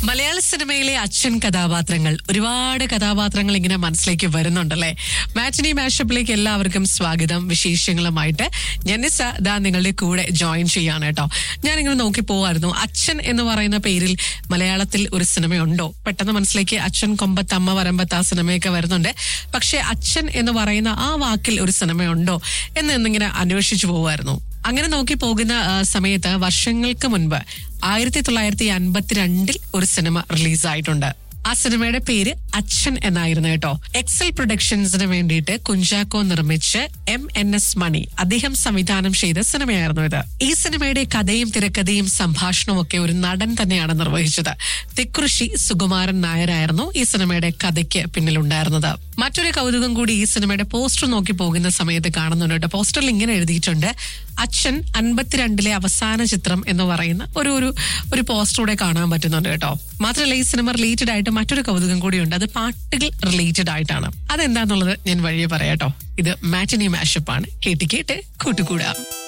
മലയാള സിനിമയിലെ അച്ഛൻ കഥാപാത്രങ്ങൾ ഒരുപാട് കഥാപാത്രങ്ങൾ ഇങ്ങനെ മനസ്സിലേക്ക് വരുന്നുണ്ടല്ലേ മാറ്റിനി മാഷപ്പിലേക്ക് എല്ലാവർക്കും സ്വാഗതം വിശേഷങ്ങളുമായിട്ട് ജനിസ ദാ നിങ്ങളുടെ കൂടെ ജോയിൻ ചെയ്യാണ് കേട്ടോ ഞാനിങ്ങനെ നോക്കി പോവായിരുന്നു അച്ഛൻ എന്ന് പറയുന്ന പേരിൽ മലയാളത്തിൽ ഒരു സിനിമയുണ്ടോ പെട്ടെന്ന് മനസ്സിലേക്ക് അച്ഛൻ കൊമ്പത്ത് അമ്മ വരമ്പത്ത് ആ സിനിമയൊക്കെ വരുന്നുണ്ട് പക്ഷെ അച്ഛൻ എന്ന് പറയുന്ന ആ വാക്കിൽ ഒരു സിനിമയുണ്ടോ എന്ന് എന്നിങ്ങനെ അന്വേഷിച്ചു പോവായിരുന്നു അങ്ങനെ നോക്കി പോകുന്ന ആ, സമയത്ത് വർഷങ്ങൾക്ക് മുൻപ് ആയിരത്തി തൊള്ളായിരത്തി അൻപത്തിരണ്ടിൽ ഒരു സിനിമ റിലീസായിട്ടുണ്ട് ആ സിനിമയുടെ പേര് അച്ഛൻ എന്നായിരുന്നു കേട്ടോ എക്സൽ പ്രൊഡക്ഷൻസിന് വേണ്ടിയിട്ട് കുഞ്ചാക്കോ നിർമ്മിച്ച് എം എൻ എസ് മണി അദ്ദേഹം സംവിധാനം ചെയ്ത സിനിമയായിരുന്നു ഇത് ഈ സിനിമയുടെ കഥയും തിരക്കഥയും സംഭാഷണവും ഒക്കെ ഒരു നടൻ തന്നെയാണ് നിർവഹിച്ചത് തെക്കുറിശി സുകുമാരൻ നായരായിരുന്നു ഈ സിനിമയുടെ കഥയ്ക്ക് പിന്നിലുണ്ടായിരുന്നത് മറ്റൊരു കൗതുകം കൂടി ഈ സിനിമയുടെ പോസ്റ്റർ നോക്കി പോകുന്ന സമയത്ത് കാണുന്നുണ്ട് കേട്ടോ പോസ്റ്ററിൽ ഇങ്ങനെ എഴുതിയിട്ടുണ്ട് അച്ഛൻ അൻപത്തിരണ്ടിലെ അവസാന ചിത്രം എന്ന് പറയുന്ന ഒരു ഒരു ഒരു പോസ്റ്ററൂടെ കാണാൻ പറ്റുന്നുണ്ട് കേട്ടോ മാത്രമല്ല ഈ സിനിമ റിലേറ്റഡ് ആയിട്ട് മറ്റൊരു കൗതുകം കൂടിയുണ്ട് അത് പാട്ടുകൾ റിലേറ്റഡ് ആയിട്ടാണ് അതെന്താന്നുള്ളത് ഞാൻ വഴിയെ പറയാട്ടോ ഇത് മാറ്റിനി മാഷപ്പ് ആണ് കേട്ട് കേട്ട് കൂട്ടുകൂടാം